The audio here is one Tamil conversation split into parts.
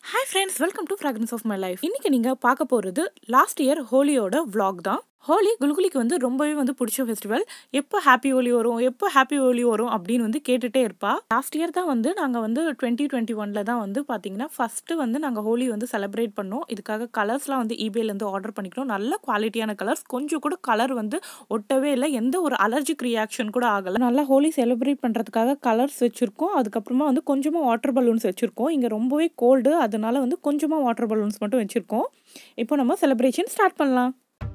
Hi friends welcome to fragrance of my life இன்னைக்கு நீங்கள் பார்க்க போகிறது லாஸ்ட் இயர் ஹோலியோட vlog தான் ஹோலி குல்குலிக்கு வந்து ரொம்பவே வந்து பிடிச்ச ஃபெஸ்டிவல் எப்போ ஹாப்பி ஹோலி வரும் எப்போ ஹாப்பி ஹோலி வரும் அப்படின்னு வந்து கேட்டுட்டே இருப்பா லாஸ்ட் இயர் தான் வந்து நாங்கள் வந்து டுவெண்ட்டி டுவெண்ட்டி ஒனில் தான் வந்து பார்த்தீங்கன்னா ஃபஸ்ட்டு வந்து நாங்கள் ஹோலி வந்து செலிப்ரேட் பண்ணோம் இதுக்காக கலர்ஸ்லாம் வந்து இபேலேருந்து ஆர்டர் பண்ணிக்கிறோம் நல்ல குவாலிட்டியான கலர்ஸ் கொஞ்சம் கூட கலர் வந்து ஒட்டவே இல்லை எந்த ஒரு அலர்ஜிக் ரியாக்ஷன் கூட ஆகலை நல்லா ஹோலி செலிப்ரேட் பண்ணுறதுக்காக கலர்ஸ் வச்சுருக்கோம் அதுக்கப்புறமா வந்து கொஞ்சமாக வாட்டர் பலூன்ஸ் வச்சுருக்கோம் இங்கே ரொம்பவே கோல்டு அதனால வந்து கொஞ்சமாக வாட்டர் பலூன்ஸ் மட்டும் வச்சுருக்கோம் இப்போ நம்ம செலிப்ரேஷன் ஸ்டார்ட் பண்ணலாம்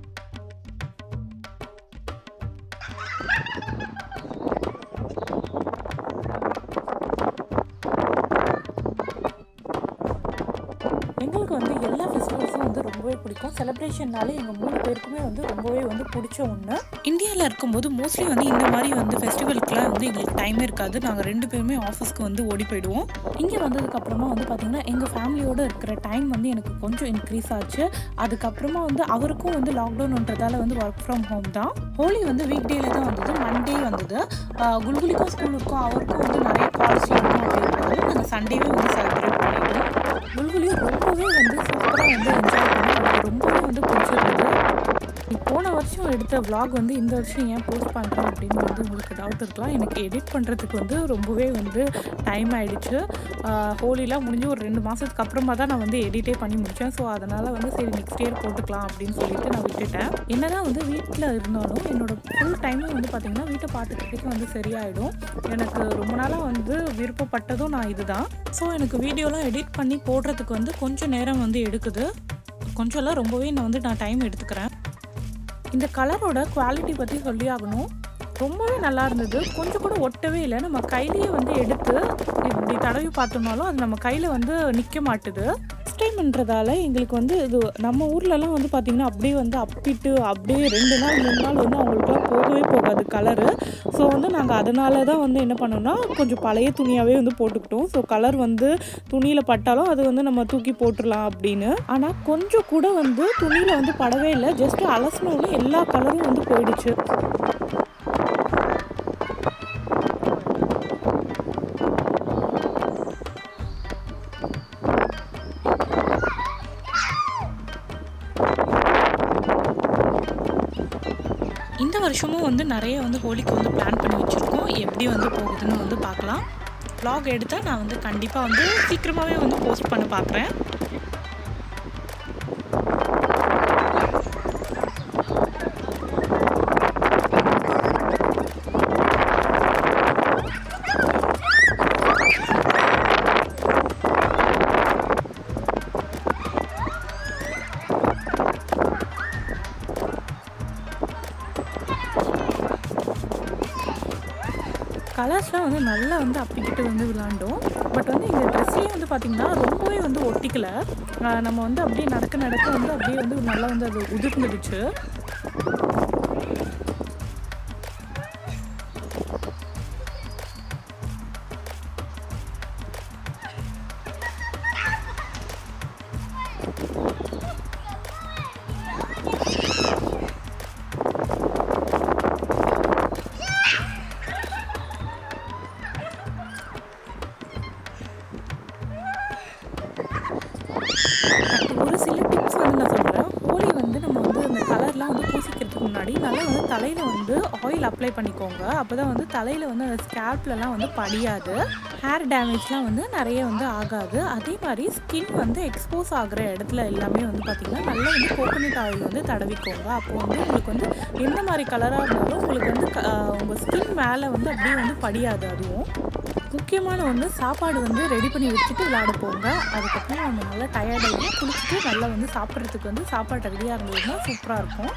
எங்களுக்கு வந்து எல்லா ஃபெஸ்டிவல்ஸும் வந்து ரொம்பவே பிடிக்கும் செலிப்ரேஷன்னாலே எங்கள் மூணு பேருக்குமே வந்து ரொம்பவே வந்து பிடிச்ச ஒன்று இந்தியாவில் இருக்கும்போது மோஸ்ட்லி வந்து இந்த மாதிரி வந்து ஃபெஸ்டிவலுக்குலாம் வந்து எங்களுக்கு டைமே இருக்காது நாங்கள் ரெண்டு பேருமே ஆஃபீஸ்க்கு வந்து ஓடி போயிடுவோம் இங்கே வந்ததுக்கப்புறமா வந்து பார்த்திங்கன்னா எங்கள் ஃபேமிலியோடு இருக்கிற டைம் வந்து எனக்கு கொஞ்சம் இன்க்ரீஸ் ஆச்சு அதுக்கப்புறமா வந்து அவருக்கும் வந்து லாக்டவுன்ன்றதால வந்து ஒர்க் ஃப்ரம் ஹோம் தான் ஹோலி வந்து வீக் டேல தான் வந்தது மண்டே வந்தது ஆஹ் குல்குலிக்கும் ஸ்கூல் இருக்கும் அவருக்கும் வந்து நிறைய காலேஜ் இருக்கும் அப்படின்றதால நாங்கள் சண்டேவே வந்து செலிப்ரேட் பண்ணிட்டோம் குல்குலியும் ரொம்பவே வந்து சூப்பராக வந்து என்ஜாய் பண்ணி அவருக்கு ரொம்பவே வந்து பிடிச்சிருந்தது நீ போன வருஷம் எடுத்த vlog வந்து இந்த வருஷம் ஏன் போஸ்ட் பண்ணுறேன் அப்படின்னு வந்து உங்களுக்கு டவுட் இருக்கலாம் எனக்கு எடிட் பண்ணுறதுக்கு வந்து ரொம்பவே வந்து டைம் ஆயிடுச்சு ஹோலிலாம் முடிஞ்சு ஒரு ரெண்டு மாதத்துக்கு அப்புறமா தான் நான் வந்து எடிட்டே பண்ணி முடித்தேன் ஸோ அதனால் வந்து சரி நெக்ஸ்ட் இயர் போட்டுக்கலாம் அப்படின்னு சொல்லிட்டு நான் விட்டுட்டேன் என்னதான் வந்து வீட்டில் இருந்தாலும் என்னோட ஃபுல் டைமும் வந்து பார்த்திங்கன்னா வீட்டை பார்த்துக்கிறதுக்கு வந்து சரியாயிடும் எனக்கு ரொம்ப நாளாக வந்து விருப்பப்பட்டதும் நான் இதுதான் ஸோ எனக்கு வீடியோலாம் எடிட் பண்ணி போடுறதுக்கு வந்து கொஞ்சம் நேரம் வந்து எடுக்குது கொஞ்சம்லாம் ரொம்பவே நான் வந்து நான் டைம் எடுத்துக்கிறேன் இந்த கலரோட குவாலிட்டி பற்றி சொல்லி ஆகணும் ரொம்பவே நல்லா இருந்தது கொஞ்சம் கூட ஒட்டவே இல்லை நம்ம கையிலேயே வந்து எடுத்து இப்படி தடவி பார்த்தோம்னாலும் அது நம்ம கையில் வந்து நிற்க மாட்டுது டைம்ன்றதால எங்களுக்கு வந்து இது நம்ம ஊர்லலாம் வந்து பார்த்திங்கன்னா அப்படியே வந்து அப்பிட்டு அப்படியே ரெண்டு நாள் மூணு நாள் வந்து அவங்களுக்குலாம் போகவே போகாது கலரு ஸோ வந்து நாங்கள் அதனால தான் வந்து என்ன பண்ணோம்னா கொஞ்சம் பழைய துணியாகவே வந்து போட்டுக்கிட்டோம் ஸோ கலர் வந்து துணியில் பட்டாலும் அது வந்து நம்ம தூக்கி போட்டுடலாம் அப்படின்னு ஆனால் கொஞ்சம் கூட வந்து துணியில் வந்து படவே இல்லை ஜஸ்ட் அலசினோடனே எல்லா கலரும் வந்து போயிடுச்சு இந்த வருஷமும் வந்து நிறைய வந்து ஹோலிக்கு வந்து பிளான் பண்ணி வச்சுருக்கோம் எப்படி வந்து போகுதுன்னு வந்து பார்க்கலாம் vlog எடுத்தால் நான் வந்து கண்டிப்பாக வந்து சீக்கிரமாகவே வந்து போஸ்ட் பண்ண பார்க்குறேன் கலர்ஸ்லாம் வந்து நல்லா வந்து அப்பிக்கிட்டு வந்து விளாண்டோம் பட் வந்து இந்த ட்ரெஸ்ஸே வந்து பார்த்திங்கன்னா ரொம்பவே வந்து ஒட்டிக்கல ஆஹ் நம்ம வந்து அப்படியே நடக்க நடக்க வந்து அப்படியே வந்து நல்லா வந்து அது உதிர்ந்துடுச்சு ஒரு சில டிப்ஸ் வந்து நான் சொல்கிறேன் ஹோலி வந்து நம்ம வந்து அந்த கலர்லாம் வந்து பூசிக்கிறதுக்கு முன்னாடி நல்லா வந்து தலையில் வந்து ஆயில் அப்ளை பண்ணிக்கோங்க அப்போ தான் வந்து தலையில் வந்து அந்த ஸ்கேல்ப்லலாம் வந்து படியாது ஹேர் டேமேஜ்லாம் வந்து நிறைய வந்து ஆகாது அதே மாதிரி ஸ்கின் வந்து எக்ஸ்போஸ் ஆகிற இடத்துல எல்லாமே வந்து பார்த்திங்கன்னா நல்லா வந்து கோகோனட் ஆயில் வந்து தடவிக்கோங்க அப்போ வந்து உங்களுக்கு வந்து எந்த மாதிரி கலராக இருந்தாலும் உங்களுக்கு வந்து க- ஆஹ் உங்கள் ஸ்கின் மேலே வந்து அப்படியே வந்து படியாது அதுவும் முக்கியமான ஒன்று சாப்பாடு வந்து ரெடி பண்ணி வச்சுட்டு விளையாட போங்க அதுக்கப்புறம் நம்ம நல்லா டயர்டாகி குளிச்சுட்டு நல்லா வந்து சாப்பிட்றதுக்கு வந்து சாப்பாடு ரெடியாக இருந்ததுன்னா சூப்பராக இருக்கும்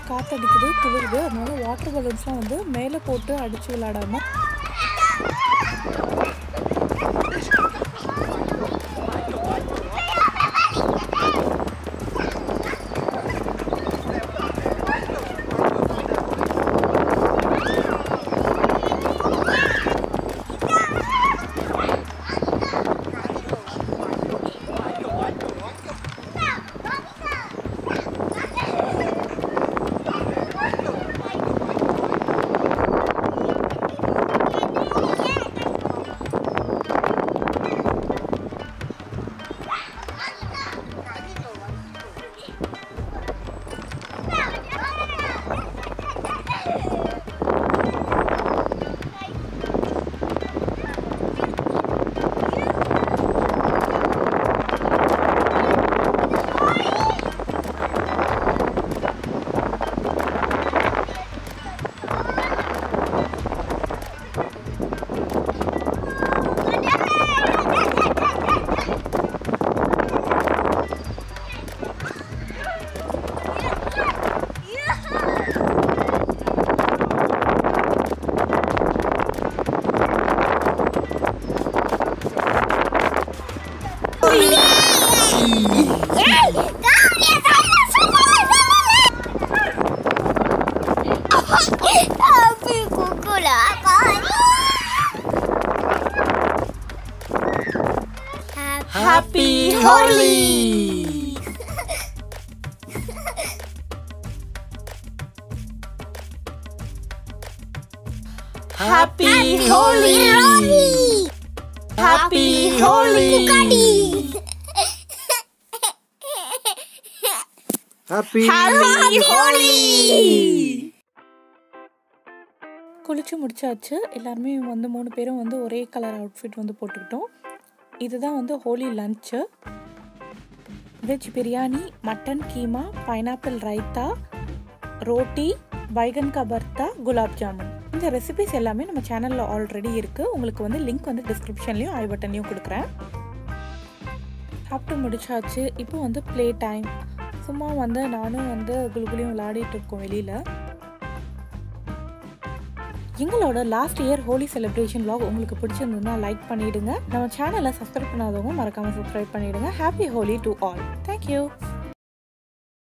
காற்றடிக்குது குளிருது அதனால வாட்டர் பலூன்ஸ்லாம் வந்து மேலே போட்டு அடித்து விளையாடாம Tapi kuku lah kan. Happy Holi! Happy Holi! Happy Holi! Happy Happy Holi! குளிச்சு முடிச்சாச்சு எல்லாருமே வந்து மூணு பேரும் வந்து ஒரே கலர் அவுட்ஃபிட் வந்து போட்டுக்கிட்டோம் இதுதான் வந்து Holi lunch veg biryani mutton keema pineapple raita roti baingan ka bharta gulab jamun இந்த ரெசிபிஸ் எல்லாமே நம்ம சேனலில் ஆல்ரெடி இருக்குது உங்களுக்கு வந்து லிங்க் வந்து டிஸ்கிரிப்ஷன்லேயும் ஐ பட்டன்லையும் கொடுக்குறேன் சாப்பிட்டு முடிச்சாச்சு இப்போ வந்து ப்ளே டைம் சும்மா வந்து நானும் வந்து குலுகுலியும் விளையாடிட்டு இருக்கோம் வெளியில் எங்களோட last year Holi celebration vlog உங்களுக்கு பிடிச்சிருந்ததுன்னா லைக் பண்ணிடுங்க நம்ம சேனலை சப்ஸ்கிரைப் பண்ணாதவங்க மறக்காம சப்ஸ்கிரைப் பண்ணிடுங்க happy Holi to all thank you